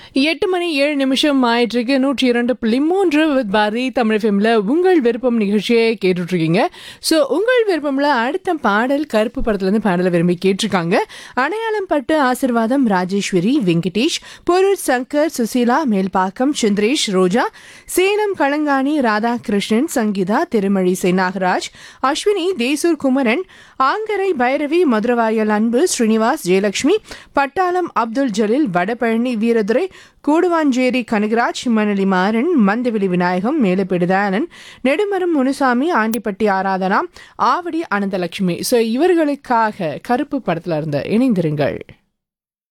எட்டு மணி ஏழு நிமிஷம் ஆயிட்டிருக்கு நூற்றி இரண்டு புள்ளி மூன்று வித் பாரதி தமிழ் ஃபிலிமில் உங்கள் விருப்பம் நிகழ்ச்சியை கேட்டுட்ருக்கீங்க ஸோ உங்கள் விருப்பம்ல அடுத்த பாடல் கருப்பு படத்துலேருந்து பாடலை விரும்பி கேட்டிருக்காங்க அடையாளம் பட்டு ஆசிர்வாதம் ராஜேஸ்வரி வெங்கடேஷ் பொருள் சங்கர் சுசீலா மேல்பாக்கம் சந்திரேஷ் ரோஜா சேலம் களங்காணி ராதாகிருஷ்ணன் சங்கீதா திருமழிசை நாகராஜ் அஸ்வினி தேசூர் குமரன் ஆங்கரை பைரவி மதுரவாயல் அன்பு ஸ்ரீனிவாஸ் ஜெயலட்சுமி பட்டாளம் அப்துல் ஜலீல் வடபழனி வீரதுரை கூடுவாஞ்சேரி கனகராஜ் மணலி மாறன் மந்தவெளி விநாயகம் மேலப்பேடு தயானன் நெடுமரம் முனுசாமி ஆண்டிப்பட்டி ஆராதனா ஆவடி அனந்தலட்சுமி ஸோ இவர்களுக்காக கருப்பு படத்துல இருந்த இணைந்திருங்கள்